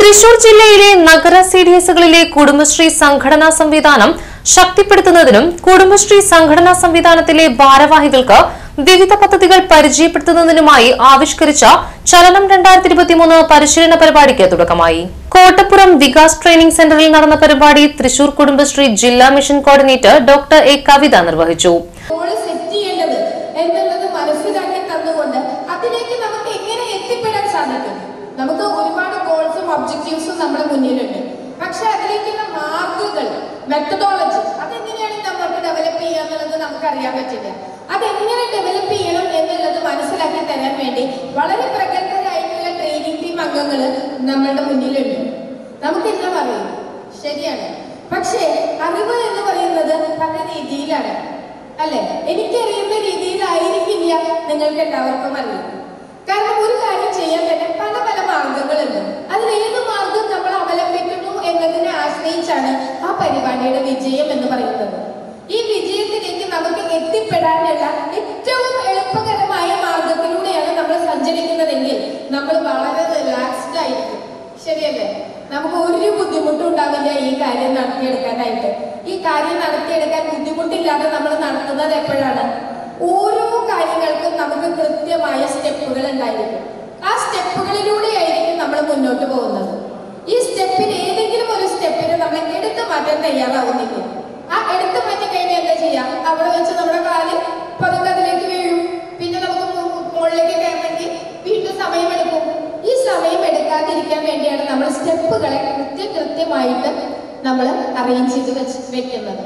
തൃശൂർ ജില്ലയിലെ നഗര C D എസുകളിലെ Kudumbashree സംഘടനാ സംവിധാനം ശക്തിപ്പെടുത്തുന്നതിനും കുടുംബശ്രീ സംഘടനാ സംവിധാനത്തിലെ ഭാരവാഹികൾക്ക് വിവിധ പദ്ധതികൾ പരിചയപ്പെടുത്തുന്നതിനുമായി ആവിഷ്കരിച്ച ചലനം രണ്ടായിരത്തി ഇരുപത്തിമൂന്ന് പരിശീലന പരിപാടിക്ക് തുടക്കമായി കോട്ടപ്പുറം വികാസ് ട്രെയിനിംഗ് സെന്ററിൽ നടന്ന പരിപാടി തൃശൂർ കുടുംബശ്രീ ജില്ലാ mission coordinator doctor A Kavitha നിർവഹിച്ചു ഗോള് സെറ്റ് ചെയ്യേണ്ടത് എന്നുള്ളത് മനസ്സിലാക്കി തന്നുകൊണ്ട് അതിലേക്ക് നമുക്ക് എങ്ങനെ എത്തിപ്പെടാൻ സാധിക്കും നമുക്ക് ഒരുപാട് ഗോൾസും ഒബ്ജക്റ്റീവ്സും നമ്മുടെ മുന്നിലുണ്ട് പക്ഷെ അതിലേക്കുള്ള മാർഗങ്ങൾ മെത്തഡോളജി അതെങ്ങനെയാണ് നമുക്ക് ഡെവലപ്പ് ചെയ്യുക എന്നുള്ളത് നമുക്ക് അറിയാൻ പറ്റില്ല അതെങ്ങനെ ഡെവലപ്പ് ചെയ്യണം എന്നുള്ളത് മനസ്സിലാക്കി തരാൻ വേണ്ടി വളരെ പ്രഗത്ഭരായിട്ടുള്ള ട്രെയിനിങ് ടീം അംഗങ്ങൾ നമ്മളുടെ മുന്നിലുണ്ട് നമുക്കെല്ലാം അറിയാം ശരിയാണ് പക്ഷേ അറിവ് എന്ന് പറയുന്നത് പല രീതിയിലാണ് അല്ലെ എനിക്കറിയുന്ന രീതിയിലായിരിക്കില്ല നിങ്ങൾക്ക് എല്ലാവർക്കും അറിയാം കാരണം ഒരു കാര്യം ചെയ്യാൻ തന്നെ പല പല മാർഗങ്ങളുണ്ട് അതിൽ ഏത് മാർഗം നമ്മൾ അവലംബിക്കുന്നു എന്നതിനെ ആശ്രയിച്ചാണ് ആ പരിപാടിയുടെ വിജയം എന്ന് പറയുന്നത് ഈ വിജയത്തിലേക്ക് നമുക്ക് എത്തിപ്പെടാനുള്ള ഏറ്റവും എളുപ്പകരമായ മാർഗത്തിലൂടെയാണ് നമ്മൾ സഞ്ചരിക്കുന്നതെങ്കിൽ നമ്മൾ വളരെ റിലാക്സ്ഡ് ആയിരിക്കും ശരിയല്ലേ നമുക്ക് ഒരു ബുദ്ധിമുട്ടും ഉണ്ടാവില്ല ഈ കാര്യം നടത്തിയെടുക്കാനായിട്ട് ഈ കാര്യം നടത്തിയെടുക്കാൻ ബുദ്ധിമുട്ടില്ലാതെ നമ്മൾ നടത്തുന്നത് എപ്പോഴാണ് ഓരോ കാര്യങ്ങൾക്കും നമുക്ക് കൃത്യമായ സ്റ്റെപ്പുകൾ ഉണ്ടായിരിക്കും ആ സ്റ്റെപ്പുകളിലൂടെ ആയിരിക്കും നമ്മൾ മുന്നോട്ട് പോകുന്നത് ഈ സ്റ്റെപ്പിന് ഏതെങ്കിലും ഒരു സ്റ്റെപ്പിന് നമ്മൾ എടുത്തു മാറ്റാൻ തയ്യാറാവുന്നില്ല ആ എടുത്തു മാറ്റി കഴിഞ്ഞാൽ എന്താ ചെയ്യാം അവിടെ വെച്ച് നമ്മുടെ കാല് പതുക്കെ അതിലേക്ക് വീഴും പിന്നെ നമുക്ക് മു- മുകളിലേക്ക് കയറണമെങ്കിൽ വീണ്ടും സമയമെടുക്കും ഈ സമയം എടുക്കാതിരിക്കാൻ വേണ്ടിയാണ് നമ്മൾ സ്റ്റെപ്പുകളെ കൃത്യ കൃത്യമായിട്ട് നമ്മൾ അറേഞ്ച് ചെയ്ത് വെച്ച് വെക്കുന്നത്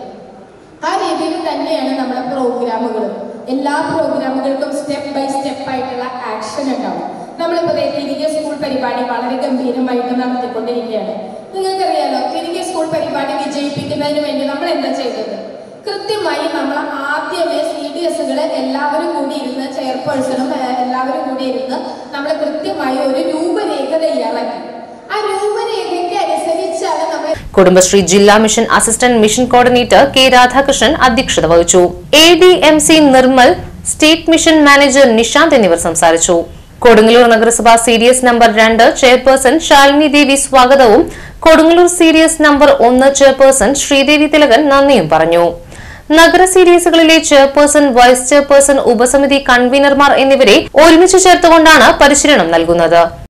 ആ രീതിയിൽ തന്നെയാണ് നമ്മുടെ പ്രോഗ്രാമുകളും എല്ലാ പ്രോഗ്രാമുകൾക്കും സ്റ്റെപ്പ് ബൈ സ്റ്റെപ്പ് ആയിട്ടുള്ള ആക്ഷൻ ഉണ്ടാവും നമ്മളിപ്പോൾ ദേ തിരികെ സ്കൂൾ പരിപാടി വളരെ ഗംഭീരമായിട്ട് നടത്തിക്കൊണ്ടിരിക്കുകയാണ് നിങ്ങൾക്കറിയാലോ തിരികെ സ്കൂൾ പരിപാടി വിജയിപ്പിക്കുന്നതിന് വേണ്ടി നമ്മൾ എന്താ ചെയ്തത് കൃത്യമായി നമ്മൾ ആദ്യമേ സി ഡി എസുകള് എല്ലാവരും കൂടി ഇരുന്ന് ചെയർപേഴ്സണും ഏഹ്, എല്ലാവരും കൂടി ഇരുന്ന് നമ്മൾ കൃത്യമായി ഒരു രൂപരേഖ തയ്യാറാക്കി ആ രൂപരേഖയ്ക്ക് അനുസരിച്ചാണ് നമ്മൾ കുടുംബശ്രീ ജില്ലാ mission assistant mission coordinator K Radhakrishnan അധ്യക്ഷത വഹിച്ചു A D M C Nirmal state mission manager Nishanth എന്നിവർ സംസാരിച്ചു കൊടുങ്ങല്ലൂർ നഗരസഭ സി ഡി എസ് നമ്പർ രണ്ട് ചെയർപേഴ്സൺ ശാലിനി ദേവി സ്വാഗതവും Kodungallur C D S number ഒന്ന് ചെയർപേഴ്സൺ ശ്രീദേവി തിലകൻ നന്ദിയും പറഞ്ഞു നഗര സി ഡി എസുകളിലെ ചെയർപേഴ്സൺ വൈസ് ചെയർപേഴ്സൺ ഉപസമിതി കൺവീനർമാർ എന്നിവരെ ഒരുമിച്ച് ചേർത്തുകൊണ്ടാണ് പരിശീലനം നൽകുന്നത്